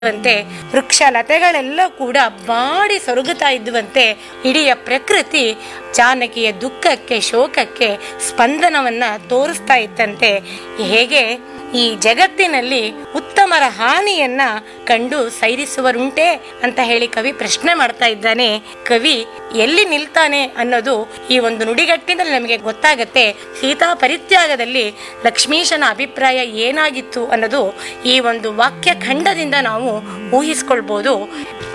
ಅಂತೆ ವೃಕ್ಷ ಲತೆಗಳೆಲ್ಲ ಕೂಡ ಬಾಡಿ ಸೊರಗುತ್ತಾ ಇದ್ದುವಂತೆ ಇಡೀ ಪ್ರಕೃತಿ ಜಾನಕಿಯ ದುಃಖಕ್ಕೆ ಶೋಕಕ್ಕೆ ಸ್ಪಂದನವನ್ನ ತೋರಿಸ್ತಾ ಇತ್ತಂತೆ ಹೇಗೆ ಈ ಜಗತ್ತಿನಲ್ಲಿ ಉತ್ತಮರ ಹಾನಿಯನ್ನ ಕಂಡು ಸೈರಿಸುವರುಂಟೆ ಅಂತ ಹೇಳಿ ಕವಿ ಪ್ರಶ್ನೆ ಮಾಡ್ತಾ ಇದ್ದಾನೆ ಕವಿ ಎಲ್ಲಿ ನಿಲ್ತಾನೆ ಅನ್ನೋದು ಈ ಒಂದು ನುಡಿಗಟ್ಟಿನಲ್ಲಿ ನಮಗೆ ಗೊತ್ತಾಗತ್ತೆ ಸೀತಾ ಪರಿತ್ಯಾಗದಲ್ಲಿ ಲಕ್ಷ್ಮೀಶನ ಅಭಿಪ್ರಾಯ ಏನಾಗಿತ್ತು ಅನ್ನೋದು ಈ ಒಂದು ವಾಕ್ಯ ಖಂಡದಿಂದ ನಾವು ಊಹಿಸ್ಕೊಳ್ಬೋದು